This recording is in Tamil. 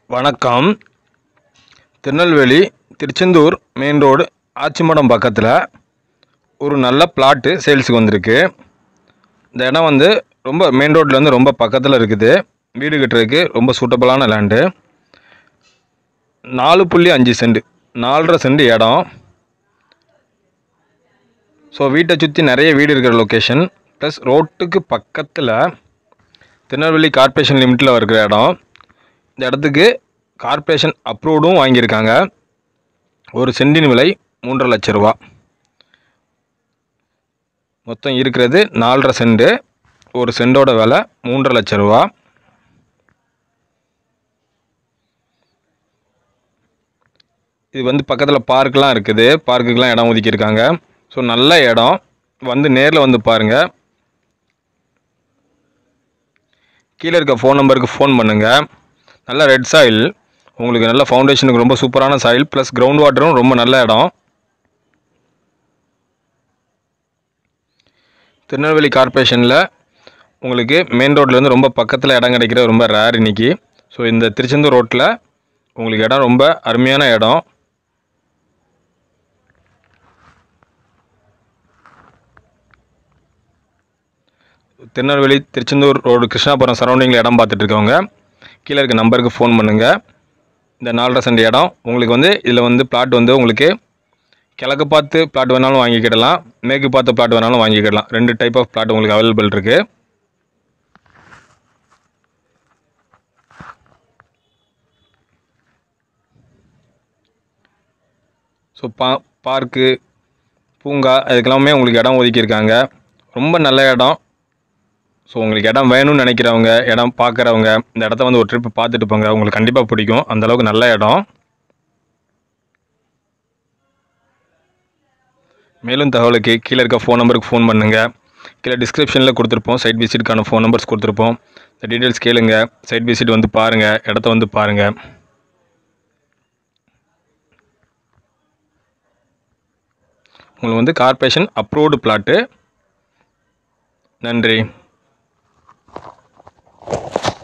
வணக்கம் திருநெல்வேலி திருச்செந்தூர் மெயின் ரோடு ஆச்சிமடம் பக்கத்தில் ஒரு நல்ல பிளாட்டு சேல்ஸுக்கு வந்திருக்கு இந்த இடம் வந்து ரொம்ப மெயின் ரோட்லேருந்து ரொம்ப பக்கத்தில் இருக்குது வீடு கட்டுறதுக்கு ரொம்ப சூட்டபுளான லேண்டு நாலு புள்ளி அஞ்சு சென்ட் நாலரை சென்ட் இடம் ஸோ வீட்டை சுற்றி நிறைய வீடு இருக்கிற லொக்கேஷன் ப்ளஸ் ரோட்டுக்கு பக்கத்தில் திருநெல்வேலி கார்ப்பரேஷன் லிமிட்டில் இருக்கிற இடம் இந்த இடத்துக்கு கார்ப்பரேஷன் அப்ரூவ்டும் வாங்கியிருக்காங்க ஒரு சென்டின் விலை மூன்றரை லட்ச ரூபா மொத்தம் இருக்கிறது நாலரை சென்ட் ஒரு சென்டோட விலை மூன்றரை லட்ச ரூபா இது வந்து பக்கத்தில் பார்க்கெலாம் இருக்குது பார்க்குக்கெலாம் இடம் ஒதுக்கியிருக்காங்க ஸோ நல்ல இடம் வந்து நேரில் வந்து பாருங்கள் கீழே இருக்க ஃபோன் நம்பருக்கு ஃபோன் பண்ணுங்கள் நல்ல ரெட் சாயில் உங்களுக்கு நல்ல ஃபவுண்டேஷனுக்கு ரொம்ப சூப்பரான சாயில் ப்ளஸ் கிரவுண்ட் வாட்டரும் ரொம்ப நல்ல இடம் திருநெல்வேலி கார்ப்பரேஷனில் உங்களுக்கு மெயின் ரோட்லேருந்து ரொம்ப பக்கத்தில் இடம் கிடைக்கிற ரொம்ப ரேர் இன்னைக்கு ஸோ இந்த திருச்செந்தூர் ரோட்டில் உங்களுக்கு இடம் ரொம்ப அருமையான இடம் திருநெல்வேலி திருச்செந்தூர் ரோடு கிருஷ்ணாபுரம் சரௌண்டிங்கில் இடம் பார்த்துட்டு இருக்கவங்க கீழே இருக்க நம்பருக்கு ஃபோன் பண்ணுங்கள் இந்த நாலரை சென்ட் இடம் உங்களுக்கு வந்து இதில் வந்து பிளாட் வந்து உங்களுக்கு கிழக்கு பார்த்து பிளாட் வேணாலும் வாங்கிக்கிடலாம் மேற்கு பார்த்து பிளாட் வேணாலும் வாங்கிக்கிடலாம் ரெண்டு டைப் ஆஃப் பிளாட் உங்களுக்கு அவைலபிள் இருக்குது ஸோ பா பார்க்கு பூங்கா அதுக்கெல்லாமே உங்களுக்கு இடம் ஒதுக்கியிருக்காங்க ரொம்ப நல்ல இடம் ஸோ உங்களுக்கு இடம் வேணும்னு நினைக்கிறவங்க இடம் பார்க்குறவங்க இந்த இடத்த வந்து ஒரு ட்ரிப் பார்த்துட்டு போங்க உங்களுக்கு கண்டிப்பாக பிடிக்கும் அந்த அளவுக்கு நல்ல இடம் மேலும் தகவலுக்கு கீழே இருக்க ஃபோன் நம்பருக்கு ஃபோன் பண்ணுங்கள் கீழே டிஸ்கிரிப்ஷனில் கொடுத்துருப்போம் சைட் விசிட்டுக்கான ஃபோன் நம்பர்ஸ் கொடுத்துருப்போம் இந்த டீட்டெயில்ஸ் கேளுங்க சைட் விசிட் வந்து பாருங்கள் இடத்த வந்து பாருங்கள் உங்களுக்கு வந்து கார்ப்பரேஷன் அப்ரூவ்டு பிளாட்டு நன்றி